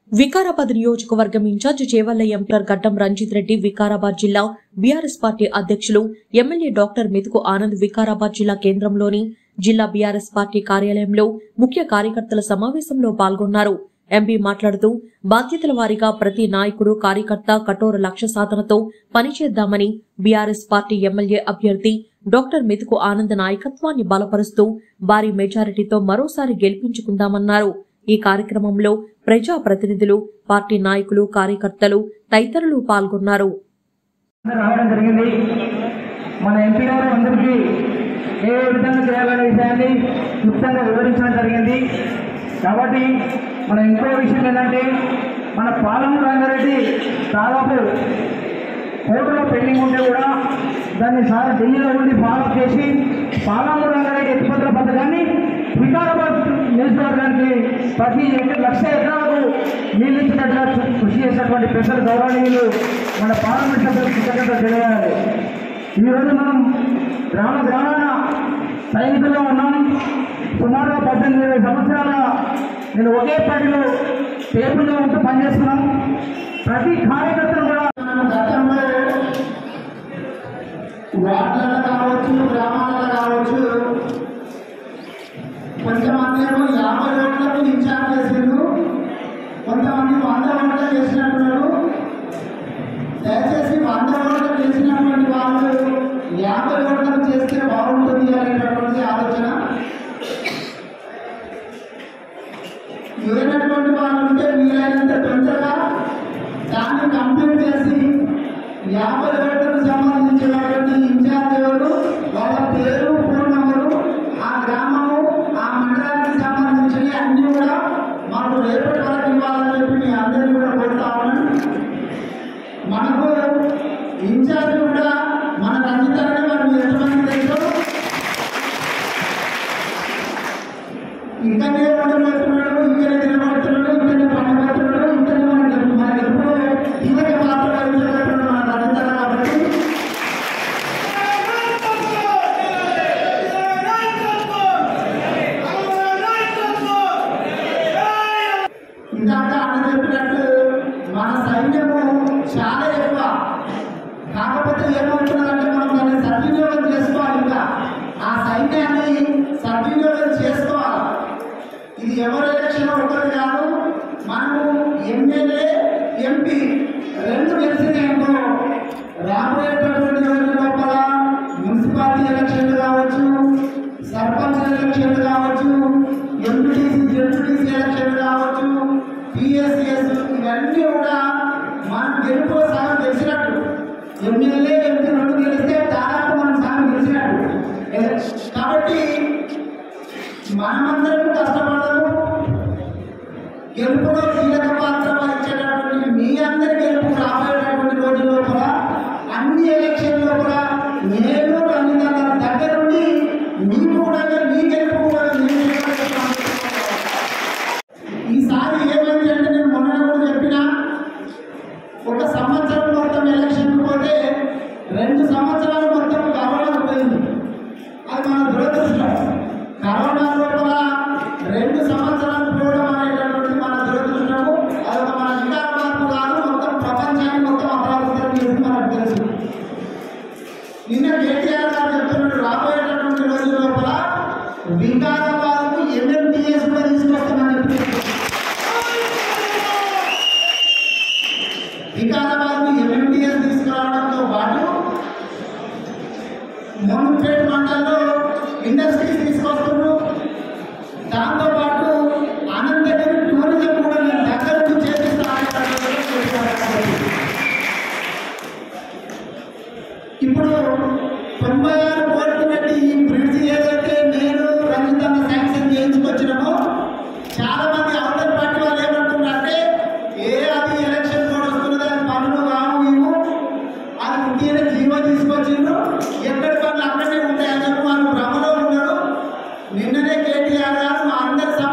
వికారాబాద్ నియోజకవర్గం incharge చేవల్ల MP గడ్డం రంజిత్ రెడ్డి వికారాబాద్ జిల్లా బీఆర్ఎస్ పార్టీ అధ్యక్షులు ఎమ్మెల్యే డాక్టర్ మెతుకు ఆనంద్ వికారాబాద్ జిల్లా కేంద్రంలోని జిల్లా బీఆర్ఎస్ పార్టీ కార్యాలయంలో ముఖ్య కార్యకర్తల సమావేశంలో పాల్గొన్నారు ఎంపీ మాట్లాడుతూ బాధ్యతల వారీగా ప్రతి నాయకుడు కార్యకర్త కఠోర లక్ష్య సాధనతో పనిచేద్దామని బీఆర్ఎస్ పార్టీ ఎమ్మెల్యే అభ్యర్థి డాక్టర్ మెతుకు ఆనంద్ నాయకత్వాన్ని బలపరుస్తూ భారీ మెజారిటీతో మరోసారి గెలిపించుకుందామన్నారు ఈ కార్యక్రమంలో ప్రజా ప్రతినిధులు పార్టీ నాయకులు కార్యకర్తలు తదితరులు పాల్గొన్నారు రావడం జరిగింది మన ఎంపీ గారు అందరికీ ఏ విధంగా చేయాలనే విషయాన్ని క్లుప్తంగా వివరించడం జరిగింది కాబట్టి మన ఇంకో విషయం ఏంటంటే మన పాలమూరు రంగారెడ్డి దాదాపు కోర్టులో పెండింగ్ ఉంటే కూడా దాన్ని సార్ ఢిల్లీలో ఉండి ఫాలో చేసి పాలమూరు రంగారెడ్డి ఎత్తిపోతల పథకాన్ని వికారాబాద్ నియోజకవర్గానికి ప్రతి ఎకర లక్ష ఎకరాలకు నీళ్ళు ఇచ్చినట్టుగా కృషి చేసినటువంటి పెద్దలు గౌరవనీయులు మన పార్లమెంట్ సభ్యులు కృతజ్ఞత తెలియాలి ఈరోజు మనం గ్రామ గ్రామాన సైనికుల్లో ఉన్నాం సుమారుగా పద్దెనిమిది ఇరవై సంవత్సరాల నేను ఒకే పార్టీలో టేబుల్లో ఉంటూ పనిచేస్తున్నాం ప్రతి కార్యకర్తను కూడా గతంలో వార్డులలో కావచ్చు గ్రామాలలో కావచ్చు కొంతమంది ఏమో యాభై ఓట్లకు ఇన్ఛార్జ్ చేసిండ్రు కొంతమంది వంద ఓట్లు చేసినట్టున్నారు దయచేసి వంద ఓట్లు చేసినటువంటి వాళ్ళు యాభై ఓట్లకు చేస్తే బాగుంటుంది అనేటటువంటి ఆలోచన లేనటువంటి వాళ్ళు ఉంటే వీలైనంత తొందరగా దాన్ని కంప్లీట్ చేసి యాభై ఓట్లకు సంబంధించినటువంటి ఇన్ఛార్జ్ ఎవరు వాళ్ళ పేరు ఫోన్ నంబరు ఆ గ్రామము ఆ మండలానికి సంబంధించినవి అన్ని కూడా మాకు రేపటి వరకు ఇవ్వాలని చెప్పి మీ అందరినీ కూడా కోరుతా ఉన్నాను మనకు ఇన్ఛార్జ్ కూడా మన రంజితాన్ని మనం ఎంతమంది తెలుసు ఇంకనే ఉండబోతున్నాడు ఇంకనే నిలబడుతున్నాడు ఇంకనే పండబోతున్నాడు ఇంకనే మనకి మనకి ఎప్పుడు ఇవే పాత్ర వహించబోతున్నాడు మన రజిత కాబట్టి ఇందాక అన్న చెప్పినట్టు మన సైన్యము చాలా ఎక్కువ కాకపోతే ఏమవుతున్నదంటే మనం దాన్ని సద్వినియోగం చేసుకోవాలి ఇంకా ఆ సైన్యాన్ని సద్వినియోగం చేసుకోవాలి ఇది ఎవరు ఎలక్షన్ ఒకటి కాదు మనము ఎమ్మెల్యే ఎంపీ రెండు గెలిచినాయంటో రాబోయేటటువంటి రోజుల లోపల మున్సిపాలిటీ ఎలక్షన్లు కావచ్చు సర్పంచ్ ఎలక్షన్లు కావచ్చు ఎంపీటీసీ జెడ్పీటీసీ ఎలక్షన్లు కావచ్చు పిఎస్సిఎస్ ఇవన్నీ కూడా మనం గెలుపు సగం గెలిచినట్టు ఎమ్మెల్యే ఎంపీ రెండు గెలిస్తే దాదాపు మనం సగం గెలిచినట్టు ఎల- కాబట్టి మనమందరం కష్టపడము గెలుపులో కీలక పాత్ర వహించేటటువంటి మీ అందరి గెలుపు రాబోయేటటువంటి రోజుల లోపల అన్ని ఎలక్షన్లో కూడా నేను రంజిత దగ్గర నుండి మీకు కూడా మీ గెలుపు కూడా నేను చేయాలని ఈసారి ఏమైందంటే నేను మొన్న కూడా చెప్పిన ఒక సంవత్సరం మొత్తం ఎలక్షన్ పోతే రెండు సంవత్సరాలు మొత్తం కరోనా పోయింది అది మన దురదృష్టం కరోనా లోపల రెండు సంవత్సరాలు పోవడం అనేటటువంటి మన దురదృష్టము అది ఒక మన వికారాబాద్ కాదు మొత్తం ప్రపంచాన్ని మొత్తం అపరాధం చేసి మనకు తెలుసు నిన్న కేటీఆర్ గారు చెప్తున్నట్టు రాబోయేటటువంటి రోజుల లోపల వికారాబాద్కు ఎంఎంటీఎస్ కూడా తీసుకొస్తామని చెప్పి వికారాబాద్కు ఎంఎంటీఎస్ తీసుకురావడంతో పాటు మోనుపేట్ మండలంలో ఇండస్ట్రీస్ తీసుకొస్తున్నారు దాంతో పాటు అనంతగిరి టూరిజం కూడా నేను దగ్గర నుంచి చేపిస్తాను ఇప్పుడు తొంభై ఆరు కోట్లు పెట్టి ఈ బ్రిడ్జ్ ఏదైతే నేను రంజితన్న శాంక్షన్ చేయించుకొచ్చినామో చాలా మంది అవతల పార్టీ వాళ్ళు ఏమంటున్నారంటే ఏ అది ఎలక్షన్ కూడా వస్తున్నది అది పనులు కావు ఇవ్వు అది ఉట్టిన జీవో తీసుకొచ్చిండ్రు ఎక్కడి పనులు అక్కడనే ఉంటాయని చెప్పి వాళ్ళు భ్రమలో ఉన్నారు నిన్ననే కేటీఆర్ గారు మా అందరి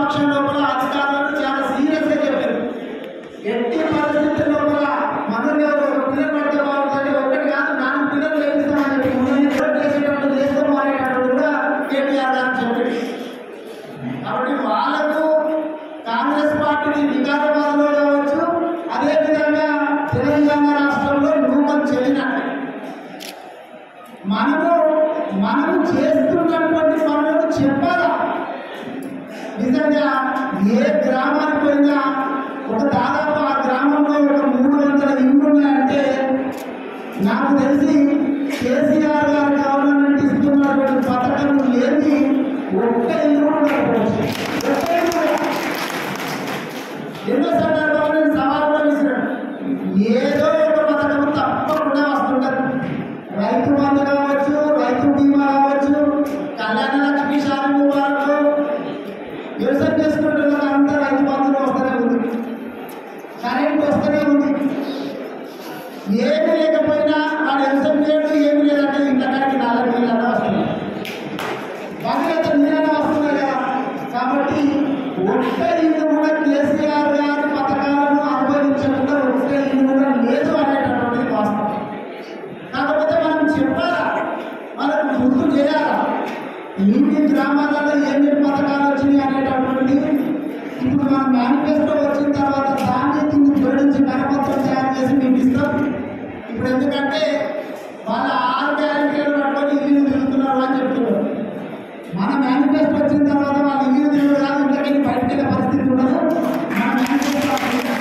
మనం చేస్తున్నటువంటి పనులను చెప్పాలా నిజంగా ఏ గ్రామానికి పోయినా ఒక దాదాపు ఆ గ్రామంలో ఒక మూడు వందల ఇండ్లు ఉన్నాయంటే నాకు తెలిసి కేసీఆర్ గారు గవర్నమెంట్ ఇస్తున్నటువంటి పథకం లేని ఒక్క ఇల్లు కూడా ఉండకపోవచ్చు. ఒక్క ఇల్లు కూడా. ఎన్నో సందర్భాలు నేను సవాల్ కూడా విసిరాను. ఏదో ఒక పథకం తప్పకుండా వస్తుంటది రైతు బంధు కావచ్చు రైతు బీమా కావచ్చు కళ్యాణ లక్ష్మి షాది ముబారక్ వ్యవసాయం చేసుకుంటున్న అంతా రైతు బంధువులు వస్తూనే ఉంది కరెంట్ వస్తూనే ఉంది ఏమి లేకపోయినా వాడు వ్యవసాయం చేయడు ఏమి లేదంటే ఇంతకాడికి నాలుగు నీళ్ళన్నా వస్తున్నాయి భగీరథ నీళ్ళన్నా వస్తున్నాయి కదా కాబట్టి ఒక్క ఇల్లు కూడా కేసీఆర్ గారి పథకాలను అనుభవించకుండా ఒక్క ఇల్లు కూడా లేదు అనేటటువంటిది వాస్తవం కాకపోతే మనం చెప్పాలా మనం గుర్తు చేయాలా మీ మీ గ్రామాలలో ఏమేమి పథకాలు వచ్చినాయి అనేటటువంటిది ఇప్పుడు మన మేనిఫెస్టో వచ్చిన తర్వాత దాన్ని దీన్ని జోడించి కరపత్రం తయారు చేసి మీకు ఇస్తాం ఇప్పుడు ఎందుకంటే వాళ్ళ ఆరు గ్యారెంటీలు పట్టుకొని ఇల్లు తిరుగుతున్నారు అని చెప్తున్నారు మన మేనిఫెస్టో వచ్చిన తర్వాత వాళ్ళు ఇల్లు తిరుగుడు కాదు ఇంట్లోకి బయటకు వెళ్ళే పరిస్థితి ఉండదు మన మేనిఫెస్టో అప్పుడు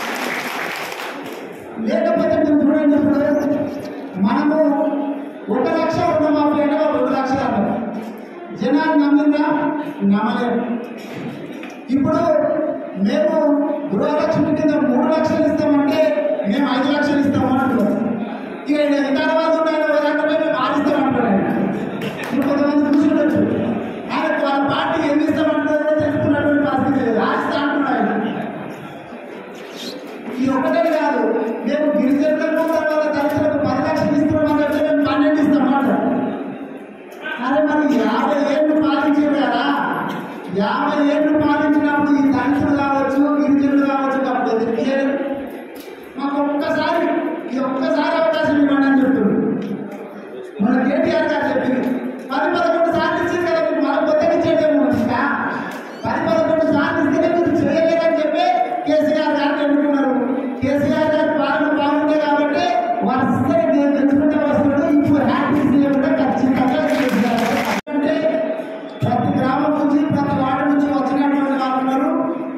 లేకపోతే మీరు చూడండి ఇప్పుడు మనము ఒక లక్ష రుణమాఫీ అంటే ఒక రెండు లక్షలు అన్నారు జనాలు నమ్మిందా నమ్మలేదు ఇప్పుడు మేము గృహలక్ష్మి కింద మూడు లక్షలు ఇస్తామంటే మేము ఐదు లక్షలు ఇస్తాము అంటున్నాం ఇక ఇతర వాళ్ళు ఉన్నారు అంటే మేము ఆరు ఇస్తామంటున్నారు ఆయన. ఇప్పుడు కొంతమంది చూసుకుంటూ ఆయన వాళ్ళ పార్టీకి ఎన్ని ఇస్తామంటారో తెలుసుకున్నటువంటి పరిస్థితి లేదు ఆస్తి అంటున్నారు ఆయన. ఇది ఒకటే కాదు మేము గిరిజనులకు తర్వాత దళితులకు పది లక్షలు ఇస్తున్నామని చెప్తే మేము పన్నెండు ఇస్తామన్నమాట అరే మరి యాభై ఏళ్ళు పాలించారు కదా యాభై ఏళ్ళు పాలించినప్పుడు ఈ దళితులు కావచ్చు గిరిజనులు కావచ్చు అప్పుడు ఎందుకు చేయలేదు మాకు ఒక్కసారి ఈ ఒక్కసారి అవకాశం ఇవ్వండి అని చెప్తున్నాడు మన కేటీఆర్ గారు చెప్పింది పది పదకొండు సార్లు ఇచ్చింది కదా మీరు మన కొత్తగా ఇచ్చేటేమో ఇంకా పది పదకొండు సార్లు ఇస్తేనే మీరు చేయలేదని చెప్పి కేసీఆర్ గారిని ఎన్నుకున్నారు కేసీఆర్ గారి పాలన బాగుంది కాబట్టి వరుసగా నేను తెచ్చుకుంటే వస్తున్నాడు ఇప్పుడు హ్యాపీ సీఎం కూడా ఖచ్చితంగా కేసీఆర్ గారు. అంటే ప్రతి గ్రామం నుంచి ప్రతి వార్డు నుంచి వచ్చినటువంటి వాళ్ళు ఉన్నారు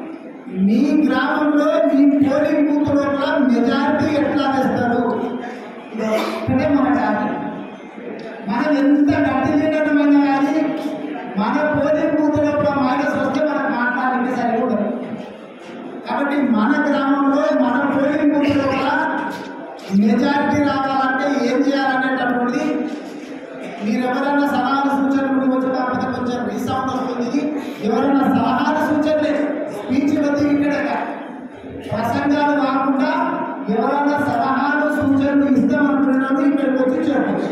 మీ గ్రామంలో మీ పోలింగ్ బూత్ లోపల మెజారిటీ ఎట్లా తెస్తారు ఇది ఒక్కటే మన టార్గెట్ మనం ఎంత గట్టి లీడర్మైనా కానీ మన పోలింగ్ బూత్ లోపల మైనస్ వస్తే మనకు మాట్లాడడానికి సరిపోదు కాబట్టి మన గ్రామంలో మన పోలింగ్ బూత్ లోపల మెజారిటీ రావాలంటే ఏం చేయాలనేటటువంటిది మీరు ఎవరైనా సలహాలు సూచనలు ఇవ్వచ్చు కాకపోతే కొంచెం రీసౌండ్ వస్తుంది ఎవరైనా సలహాలు సూచనలే స్పీచ్ వద్దు ఇక్కడ ప్రసంగాలు కాకుండా ఎవరైనా సలహాలు సూచనలు ఇస్తామనుకున్నాను ఇక్కడికి వచ్చి చెప్పచ్చు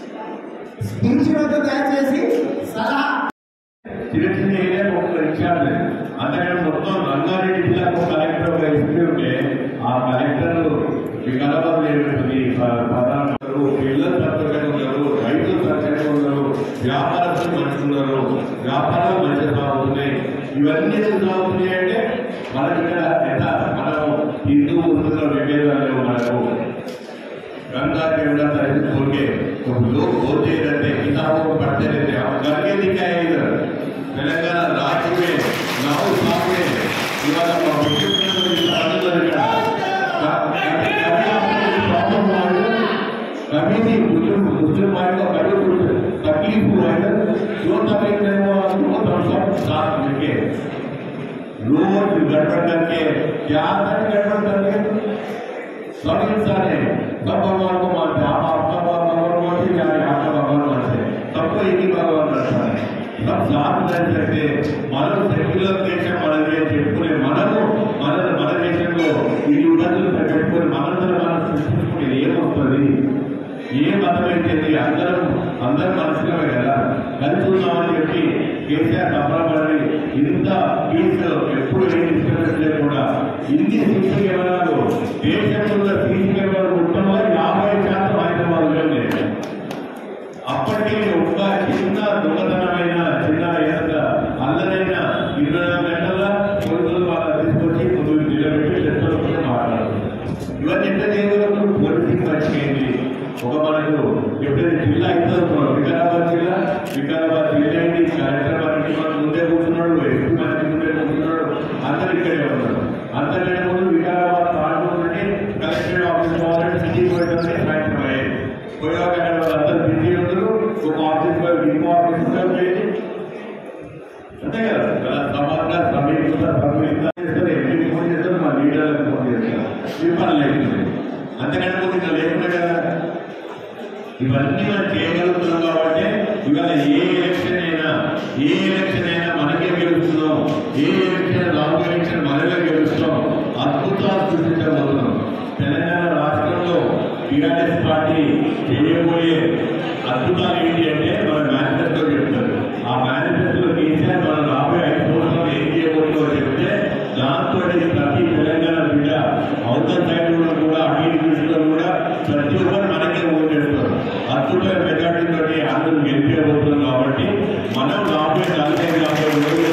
స్పీచ్ వద్దు దయచేసి సలహా చిన్న చిన్న ఏరియాకు ఒక ఇచ్చారు అంతకంటే మొత్తం రంగారెడ్డి జిల్లాకు ఒక కలెక్టర్ ఒక ఎస్పీ ఉంటే ఆ కలెక్టర్ వికారాబాద్ లేకపోతే పదార్థాలు పిల్లలు చక్కగా ఉన్నారు రైతులు చక్కగా ఉన్నారు వ్యాపారస్తులు మంచిగా ఉన్నారు వ్యాపారాలు మంచిగా సాగుతున్నాయి ఇవన్నీ ఎందుకు సాగుతున్నాయి అంటే మనకి ఇక్కడ ఎంత మనం హిందూ ముస్లింల విభేదాలు లేవు మనకు गंगा के अंदर तहसील खोल के तो लोग बोलते रहते किताबों को पढ़ते रहते हम करके दिखाए इधर तेलंगाना राज्य में नाउ साहब ने इवाళ మా ముఖ్యమంత్రి సాధనలు ఇక్కడ प्रॉब्लम हुआ कभी भी मुस्लिम मुस्लिम भाई को कभी कुछ तकलीफ हुआ है जो तकलीफ नहीं हुआ वो हम सब साथ मिलके रोज गड़बड़ करके क्या कर गड़बड़ करके सब इंसान है सब भगवान को मानते हैं आप आपका भगवान मानते हैं या आपका भगवान मानते हैं सबको एक ही भगवान रहता है सब साथ रह सकते మనం సెక్యులర్ దేశం మనది అని చెప్పుకునే మనము మన మన దేశంలో ఈ ఉన్నతులు పెట్టుకుని మనందరం మనం సృష్టించుకుని ఏమవుతుంది ఏ మతం అయితే అందరం అందరం మనుషులమే కదా కలిసి ఉన్నామని చెప్పి కేసీఆర్ తప్పబడి ఇంత పీస్ ఎప్పుడు ఏ డిస్టర్బెన్స్ లేకుండా ఇన్ని సీసీ కెమెరాలు దేశంలో సీసీ కెమెరాలు ఉండటంలో యాభై శాతం హైదరాబాద్లో లేదు అప్పటికే ఒక్క చిన్న దొంగతనమైన చిన్న ఏదైనా అల్లరైన ఇరవై నాలుగు గంటల పోలీసులు వాళ్ళ తీసుకొచ్చి ముందు నిలబెట్టి చర్చలు మాట్లాడుతున్నారు ఇవన్నీ ఎంత చేయగలరు పోలీసింగ్ మంచిగా ఒక మనకు ఎప్పుడైతే జిల్లా ఇద్దరు వికారాబాద్ జిల్లా ఇంకో ఆఫీసర్ చేయండి అంతే కదా ఇలా సమగ్ర సమీకృత సమీకృత చేస్తారు ఎంపీకి ఫోన్ చేస్తారు మా లీడర్లకు ఫోన్ చేస్తారు మీ పని లేకుండా అంతకంటే కొన్ని ఇంకా లేకుండా కదా ఇవన్నీ మనం చేయగలుగుతున్నాం కాబట్టి ఇవాళ ఏ ఎలక్షన్ అయినా ఏ ఎలక్షన్ అయినా మనకే గెలుస్తున్నాం ఏ ఎలక్షన్ రాంగ్ ఎలక్షన్ మనమే గెలుస్తాం అద్భుతాలు సృష్టించబోతున్నాం తెలంగాణ రాష్ట్రంలో టీఆర్ఎస్ పార్టీ చేయబోయే అద్భుతాలు ఏంటి అంటే మన మేనిఫెస్టో చెప్తారు ఆ మేనిఫెస్టోలో కేసీఆర్ మనం రాబోయే ఐదు సంవత్సరాలు ఏం చేయబోతుందో చెప్తే దాంతో ప్రతి తెలంగాణ బిడ్డ అవతల సైడ్ కూడా కూడా అటు ఇటు చూసినా కూడా ప్రతి ఒక్కరు మనకే ఓటు చేస్తారు అద్భుతమైన మెజార్టీ తోటి అందరూ గెలిపేయబోతున్నాం కాబట్టి మనం రాబోయే నలభై యాభై రోజులు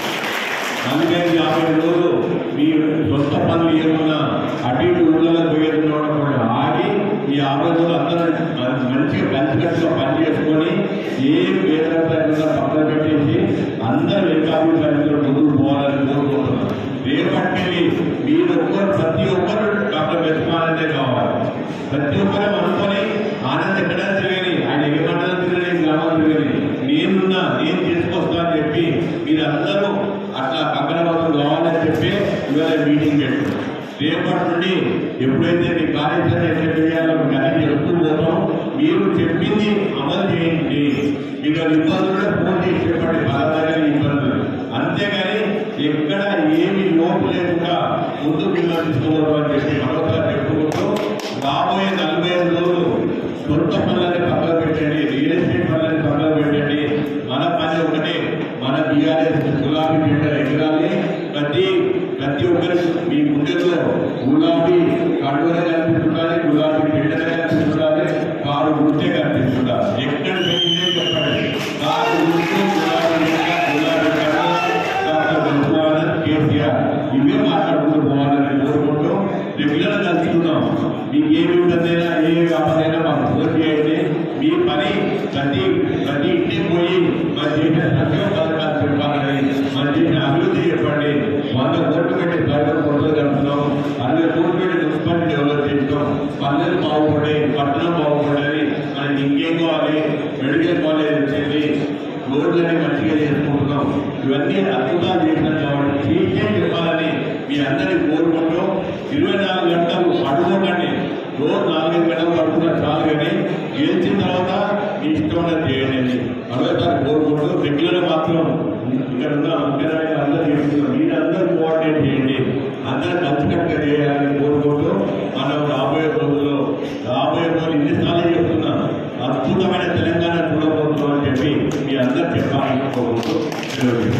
నలభై యాభై రోజులు మీ సొంత పనులు ఏమన్నా అటు ఇటు ఊళ్ళలో పోయేది ఆగి ఈ యాభై రోజులు అందరూ మ- మంచిగా కలిసికట్టుగా పని చేసుకొని ఏ పేదరికంగా పక్కన పెట్టేసి అందరూ ఏకాభిప్రాయంతో ముందుకు పోవాలని కోరుకుంటున్నాను రేపటికి మీరు ఒక్కరు ప్రతి ఒక్కరు డాక్టర్ వెతుమానందే కావాలి ప్రతి ఒక్కరు అనుకొని ఆనంద్ ఎక్కడా తిరగని ఆయన ఏ మండలం తిరగని గ్రామం తిరగని నేనున్నా నేను తీసుకొస్తా అని చెప్పి మీరందరూ అట్లా పక్కన కావాలని చెప్పి ఇవాళ మీటింగ్ పెట్టారు రేపటి నుండి ఎప్పుడైతే మీ కార్యాచరణ ఎట్లా చేయాలో మీకు అన్ని చెప్తూ పోతాం మీరు చెప్పింది అమలు చేయండి మీకు అది ఇబ్బందులు కూడా ఫోన్ చేసి చెప్పండి బలమైన ఇబ్బందులు అంతేగాని ఎక్కడ ఏమి లోటు లేకుండా ముందు పిల్లలు తీసుకోవడం అని చెప్పి మరొకసారి చెప్పుకుంటూ రాబోయే నలభై ఐదు రోజులు సొంత పనులని పక్కన పెట్టండి రియల్ ఎస్టేట్ పనులని పక్కన పెట్టండి మన పని ఒకటే మన బీఆర్ఎస్ గులాబీ జెండా ఎగరాలి ప్రతి ప్రతి ఒక్కరికి మీ గుండెల్లో గులాబీ కడువనే కనిపిస్తుండాలి గులాబీ జెండనే కనిపిస్తుండాలి కారు గుర్తే కనిపిస్తుండాలి ఎక్కడ పెట్టిందే చెప్పండి కారు గుర్తు గులాబీ జెండా గులాబీ కడువ డాక్టర్ విశ్వనాథన్ కేసీఆర్ ఇవే మాట్లాడుకుంటూ పోవాలని కోరుకుంటూ రెగ్యులర్ కలుసుకున్నాం మీకు ఏ విధంగా ఏ వ్యాపారైనా మాకు ఫోన్ చేయండి మీ పని ప్రతి ప్రతి ఇంటికి పోయి మన చేసిన సంక్షేమ పథకాలు చెప్పాలని మన చేసిన అభివృద్ధి చెప్పండి వంద కోట్లు పెట్టి ప్రజలు కొట్టలు కడుతున్నాం అరవై కోట్లు పెట్టి మున్సిపాలిటీ డెవలప్ చేస్తాం పల్లెలు బాగుపడాయి పట్టణం బాగుపడాలి మనకి ఇంకేం కావాలి మెడికల్ కాలేజ్ వచ్చింది రోడ్లని మంచిగా చేసుకుంటున్నాం ఇవన్నీ అద్భుతాలు చేసినాం కాబట్టి చేసే చెప్పాలని మీ అందరినీ కోరుకుంటూ ఇరవై నాలుగు గంటలు అడుగుకండి రోజు నాలుగైదు గంటలు పడుతున్నా చాలు కానీ గెలిచిన తర్వాత మీ ఇష్టం చేయండి అని మరోసారి కోరుకుంటూ రెగ్యులర్ మాత్రం ఇక్కడ ఉన్న ముఖ్యమైన అందరూ చేస్తున్నారు మీరందరూ కోఆర్డినేట్ చేయండి అందరూ కలిసికట్టుగా చేయాలని కోరుకుంటూ మనం రాబోయే రోజుల్లో రాబోయే రోజులు ఇన్నిసార్లు చెప్తున్నాను అద్భుతమైన తెలంగాణ చూడబోతున్నాం అని చెప్పి మీ అందరు చెప్పాలని కోరుకుంటూ సెలవు తీసుకుంటున్నాను.